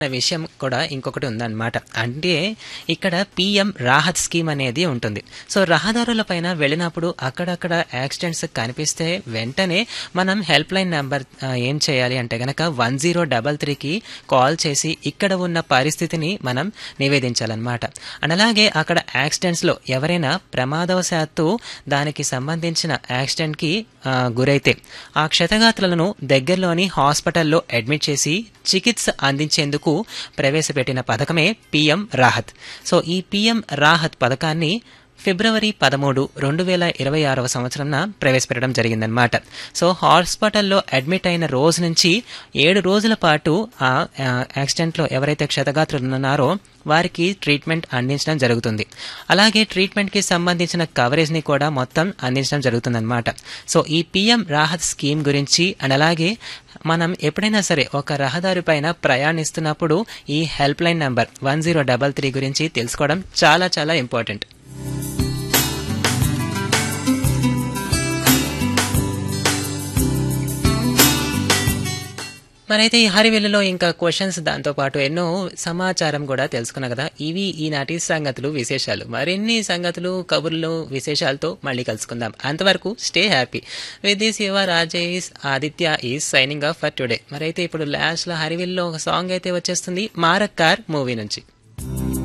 అనే విషయం కూడా ఇంకొకటి ఉందన్నమాట అంటే ఇక్కడ పిఎం రాహత్ స్కీమ్ అనేది ఉంటుంది సో రహదారులపైన వెళ్ళినప్పుడు అక్కడక్కడ యాక్సిడెంట్స్ కనిపిస్తే వెంటనే మనం హెల్ప్ లైన్ నెంబర్ ఆ, ఏం చేయాలి అంటే గనక వన్ జీరో డబల్ త్రీకి కాల్ చేసి ఇక్కడ ఉన్న పరిస్థితిని మనం నివేదించాలన్నమాట అండ్ అలాగే అక్కడ యాక్సిడెంట్స్లో ఎవరైనా ప్రమాదవశాత్తు దానికి సంబంధించిన యాక్సిడెంట్కి ఆ, గురైతే ఆ క్షతగాత్రులను దగ్గరలోని హాస్పిటల్లో అడ్మిట్ చేసి చికిత్స అందించేందుకు ప్రవేశపెట్టిన పథకమే పిఎం రాహత్ సో ఈ పిఎం రాహత్ పథకాన్ని ఫిబ్రవరి పదమూడు రెండు వేల ఇరవై ఆరవ సంవత్సరంన ప్రవేశపెట్టడం జరిగిందనమాట సో హాస్పిటల్లో అడ్మిట్ అయిన రోజు నుంచి ఏడు రోజుల పాటు ఆ ఆ, యాక్సిడెంట్లో ఎవరైతే క్షతగాత్రులు ఉన్నారో వారికి ట్రీట్మెంట్ అందించడం జరుగుతుంది అలాగే ట్రీట్మెంట్కి సంబంధించిన కవరేజ్ని కూడా మొత్తం అందించడం జరుగుతుందన్నమాట సో ఈ పిఎం రాహత్ స్కీమ్ గురించి అండ్ అలాగే మనం ఎప్పుడైనా సరే ఒక రహదారి పైన ప్రయాణిస్తున్నప్పుడు ఈ help line number one zero double three గురించి తెలుసుకోవడం చాలా చాలా ఇంపార్టెంట్ మరైతే ఈ హరివిల్లులో ఇంకా క్వశ్చన్స్ దాంతో పాటు ఎన్నో సమాచారం కూడా తెలుసుకున్నాం కదా ఇవి ఈనాటి సంగతులు విశేషాలు మరిన్ని సంగతులు కబుర్లు విశేషాలతో మళ్ళీ కలుసుకుందాం అంతవరకు stay happy with this your Rajesh Aditya is signing off for today మరైతే ఇప్పుడు లాస్ట్లో హరివిల్లో ఒక సాంగ్ అయితే వచ్చేస్తుంది మారక్కార్ మూవీ నుంచి